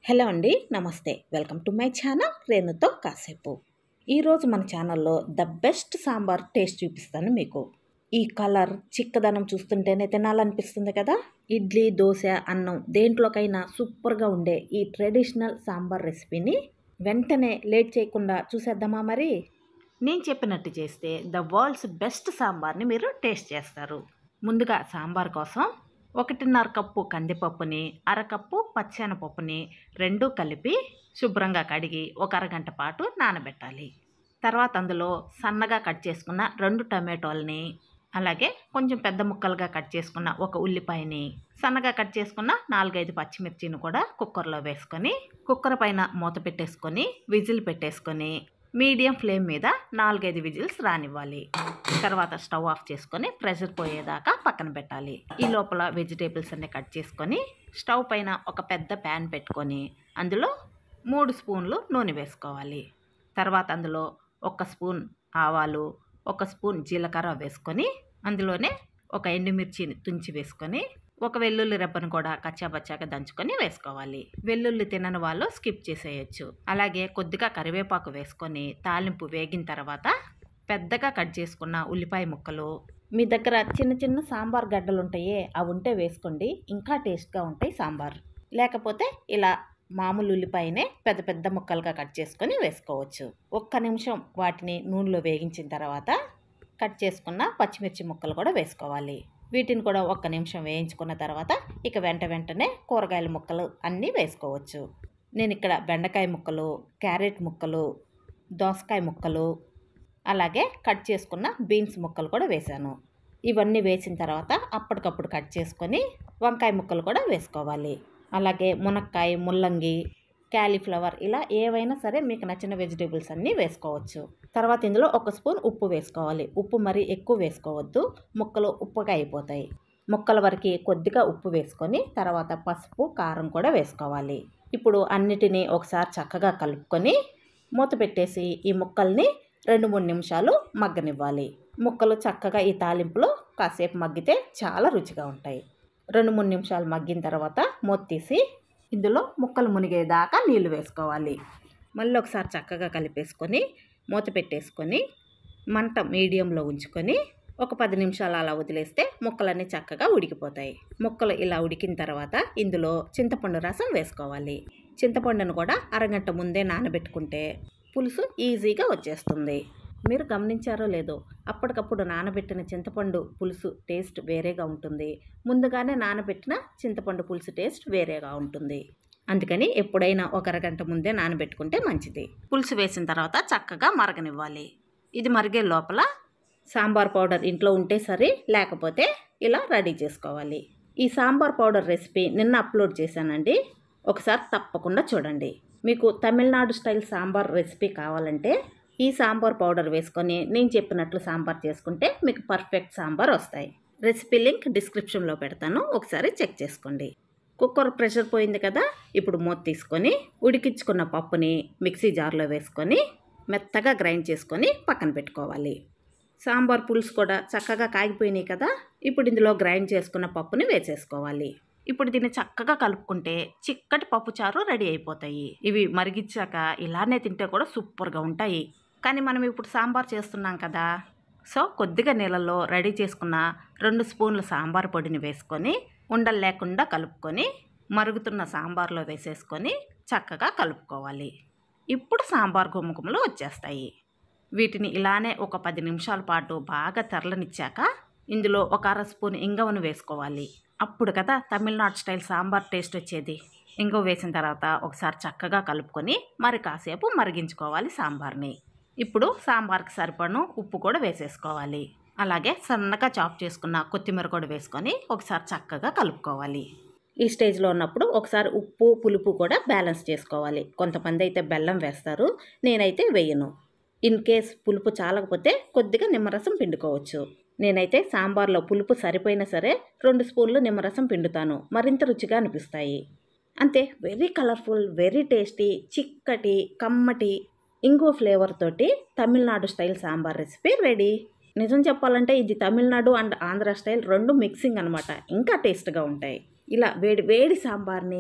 hello అండి నమస్తే welcome to my channel రేణుతో కాసేపు ఈరోజు మన ఛానల్లో ద బెస్ట్ సాంబార్ టేస్ట్ చూపిస్తాను మీకు ఈ కలర్ చిక్కదనం చూస్తుంటేనే తినాలనిపిస్తుంది కదా ఇడ్లీ దోశ అన్నం దేంట్లోకైనా సూపర్గా ఉండే ఈ ట్రెడిషనల్ సాంబార్ రెసిపీని వెంటనే లేట్ చేయకుండా చూసేద్దామా మరి నేను చెప్పినట్టు చేస్తే ద వరల్డ్స్ బెస్ట్ సాంబార్ని మీరు టేస్ట్ చేస్తారు ముందుగా సాంబార్ కోసం ఒకటిన్నర కప్పు కందిపప్పుని అరకప్పు పచ్చెనపప్పుని రెండు కలిపి శుభ్రంగా కడిగి ఒక అరగంట పాటు నానబెట్టాలి తర్వాత అందులో సన్నగా కట్ చేసుకున్న రెండు టమాటోల్ని అలాగే కొంచెం పెద్ద ముక్కలుగా కట్ చేసుకున్న ఒక ఉల్లిపాయని సన్నగా కట్ చేసుకున్న నాలుగైదు పచ్చిమిర్చిని కూడా కుక్కర్లో వేసుకొని కుక్కర్ పైన మూత పెట్టేసుకొని విజిల్ పెట్టేసుకొని మీడియం ఫ్లేమ్ మీద నాలుగైదు విజిల్స్ రానివ్వాలి తర్వాత స్టవ్ ఆఫ్ చేసుకొని ప్రెషర్ పోయేదాకా పక్కన పెట్టాలి ఈ లోపల వెజిటేబుల్స్ అన్ని కట్ చేసుకొని స్టవ్ పైన ఒక పెద్ద ప్యాన్ పెట్టుకొని అందులో మూడు స్పూన్లు నూనె వేసుకోవాలి తర్వాత అందులో ఒక స్పూన్ ఆవాలు ఒక స్పూన్ జీలకర్ర వేసుకొని అందులోనే ఒక ఎండుమిర్చిని తుంచి వేసుకొని ఒక వెల్లుల్లి రెబ్బను కూడా కచ్చాబచ్చాగా దంచుకొని వేసుకోవాలి వెల్లుల్లి తినని వాళ్ళు స్కిప్ చేసేయచ్చు అలాగే కొద్దిగా కరివేపాకు వేసుకొని తాలింపు వేగిన తర్వాత పెద్దగా కట్ చేసుకున్న ఉల్లిపాయ ముక్కలు మీ దగ్గర చిన్న చిన్న సాంబార్ గడ్డలు ఉంటాయే అవి ఉంటే వేసుకోండి ఇంకా టేస్ట్గా ఉంటాయి సాంబార్ లేకపోతే ఇలా మామూలు ఉల్లిపాయనే పెద్ద పెద్ద ముక్కలుగా కట్ చేసుకొని వేసుకోవచ్చు ఒక్క నిమిషం వాటిని నూనెలో వేగించిన తర్వాత కట్ చేసుకున్న పచ్చిమిర్చి ముక్కలు కూడా వేసుకోవాలి వీటిని కూడా ఒక్క నిమిషం వేయించుకున్న తర్వాత ఇక వెంట వెంటనే కూరగాయల ముక్కలు అన్నీ వేసుకోవచ్చు నేను ఇక్కడ బెండకాయ ముక్కలు క్యారెట్ ముక్కలు దోసకాయ ముక్కలు అలాగే కట్ చేసుకున్న బీన్స్ ముక్కలు కూడా వేశాను ఇవన్నీ వేసిన తర్వాత అప్పటికప్పుడు కట్ చేసుకొని వంకాయ ముక్కలు కూడా వేసుకోవాలి అలాగే మునక్కాయ ముల్లంగి క్యాలీఫ్లవర్ ఇలా ఏవైనా సరే మీకు నచ్చిన వెజిటేబుల్స్ అన్నీ వేసుకోవచ్చు తర్వాత ఇందులో ఒక స్పూన్ ఉప్పు వేసుకోవాలి ఉప్పు మరీ ఎక్కువ వేసుకోవద్దు ముక్కలు ఉప్పుగా అయిపోతాయి ముక్కల వరకు కొద్దిగా ఉప్పు వేసుకొని తర్వాత పసుపు కారం కూడా వేసుకోవాలి ఇప్పుడు అన్నిటినీ ఒకసారి చక్కగా కలుపుకొని మూత పెట్టేసి ఈ ముక్కల్ని రెండు మూడు నిమిషాలు మగ్గనివ్వాలి ముక్కలు చక్కగా ఈ తాలింపులో కాసేపు మగ్గితే చాలా రుచిగా ఉంటాయి రెండు మూడు నిమిషాలు మగ్గిన తర్వాత మూత తీసి ఇందులో ముక్కలు మునిగేదాకా నీళ్లు వేసుకోవాలి మళ్ళీ ఒకసారి చక్కగా కలిపేసుకొని మూత పెట్టేసుకొని మంట మీడియంలో ఉంచుకొని ఒక పది నిమిషాలు అలా వదిలేస్తే ముక్కలన్నీ చక్కగా ఉడికిపోతాయి ముక్కలు ఇలా ఉడికిన తర్వాత ఇందులో చింతపండు రసం వేసుకోవాలి చింతపండును కూడా అరగంట ముందే నానబెట్టుకుంటే పులుసు ఈజీగా వచ్చేస్తుంది మీరు గమనించారో లేదో అప్పటికప్పుడు నానబెట్టిన చింతపండు పులుసు టేస్ట్ వేరేగా ఉంటుంది ముందుగానే నానబెట్టిన చింతపండు పులుసు టేస్ట్ వేరేగా ఉంటుంది అందుకని ఎప్పుడైనా ఒక అరగంట ముందే నానబెట్టుకుంటే మంచిది పులుసు వేసిన తర్వాత చక్కగా మరగనివ్వాలి ఇది మరిగే లోపల సాంబార్ పౌడర్ ఇంట్లో ఉంటే సరే లేకపోతే ఇలా రెడీ చేసుకోవాలి ఈ సాంబార్ పౌడర్ రెసిపీ నిన్న అప్లోడ్ చేశానండి ఒకసారి తప్పకుండా చూడండి మీకు తమిళనాడు స్టైల్ సాంబార్ రెసిపీ కావాలంటే ఈ సాంబార్ పౌడర్ వేసుకొని నేను చెప్పినట్లు సాంబార్ చేసుకుంటే మీకు పర్ఫెక్ట్ సాంబార్ వస్తాయి రెసిపీ లింక్ డిస్క్రిప్షన్లో పెడతాను ఒకసారి చెక్ చేసుకోండి కుక్కర్ ప్రెషర్ పోయింది కదా ఇప్పుడు మూత తీసుకొని ఉడికించుకున్న పప్పుని మిక్సీ జార్లో వేసుకొని మెత్తగా గ్రైండ్ చేసుకొని పక్కన పెట్టుకోవాలి సాంబార్ పులుసు కూడా చక్కగా కాగిపోయినాయి కదా ఇప్పుడు ఇందులో గ్రైండ్ చేసుకున్న పప్పుని వేసేసుకోవాలి ఇప్పుడు దీన్ని చక్కగా కలుపుకుంటే చిక్కటి పప్పుచారు రెడీ అయిపోతాయి ఇవి మరిగించాక ఇలానే తింటే కూడా సూపర్గా ఉంటాయి కానీ మనం ఇప్పుడు సాంబార్ చేస్తున్నాం కదా సో కొద్దిగా నీళ్ళల్లో రెడీ చేసుకున్న రెండు స్పూన్లు సాంబార్ పొడిని వేసుకొని ఉండలు లేకుండా కలుపుకొని మరుగుతున్న సాంబార్లో వేసేసుకొని చక్కగా కలుపుకోవాలి ఇప్పుడు సాంబార్ గుమ్మగుమ్మలు వచ్చేస్తాయి వీటిని ఇలానే ఒక పది నిమిషాల పాటు బాగా తెరలనిచ్చాక ఇందులో ఒక అర స్పూన్ ఇంగవను వేసుకోవాలి అప్పుడు కదా తమిళనాడు స్టైల్ సాంబార్ టేస్ట్ వచ్చేది ఇంగువ వేసిన తర్వాత ఒకసారి చక్కగా కలుపుకొని మరి కాసేపు మరిగించుకోవాలి సాంబార్ని ఇప్పుడు సాంబార్కి సరిపడను ఉప్పు కూడా వేసేసుకోవాలి అలాగే సన్నగా చాప్ చేసుకున్న కొత్తిమీర కూడా వేసుకొని ఒకసారి చక్కగా కలుపుకోవాలి ఈ స్టేజ్లో ఉన్నప్పుడు ఒకసారి ఉప్పు పులుపు కూడా బ్యాలెన్స్ చేసుకోవాలి కొంతమంది అయితే బెల్లం వేస్తారు నేనైతే వేయను ఇన్ కేస్ పులుపు చాలకపోతే కొద్దిగా నిమ్మరసం పిండుకోవచ్చు నేనైతే సాంబార్లో పులుపు సరిపోయినా సరే రెండు స్పూన్లు నిమ్మరసం పిండుతాను మరింత రుచిగా అనిపిస్తాయి అంతే వెరీ కలర్ఫుల్ వెరీ టేస్టీ చిక్కటి కమ్మటి ఇంకో ఫ్లేవర్ తోటి Tamil Nadu style sambar recipe ready నిజం చెప్పాలంటే ఇది తమిళనాడు అండ్ ఆంధ్ర స్టైల్ రెండు మిక్సింగ్ అనమాట ఇంకా టేస్ట్గా ఉంటాయి ఇలా వేడి వేడి సాంబార్ని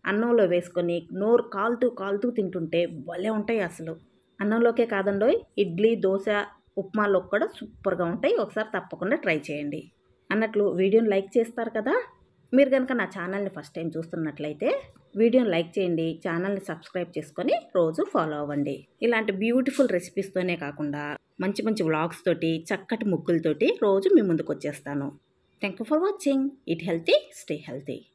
అన్నంలో వేసుకొని నోరు కాలుతూ కాలుతూ తింటుంటే భలే ఉంటాయి అసలు అన్నంలోకే కాదండోయ్ ఇడ్లీ దోశ ఉప్మాలో కూడా సూపర్గా ఉంటాయి ఒకసారి తప్పకుండా ట్రై చేయండి అన్నట్లు వీడియోని లైక్ చేస్తారు కదా మీరు కనుక నా ఛానల్ని ఫస్ట్ టైం చూస్తున్నట్లయితే వీడియోని లైక్ చేయండి ఛానల్ని సబ్స్క్రైబ్ చేసుకొని రోజు ఫాలో అవ్వండి ఇలాంటి బ్యూటిఫుల్ రెసిపీస్తోనే కాకుండా మంచి మంచి వ్లాగ్స్ తోటి చక్కటి ముగ్గులతోటి రోజు మీ ముందుకు వచ్చేస్తాను thank you for watching it healthy stay healthy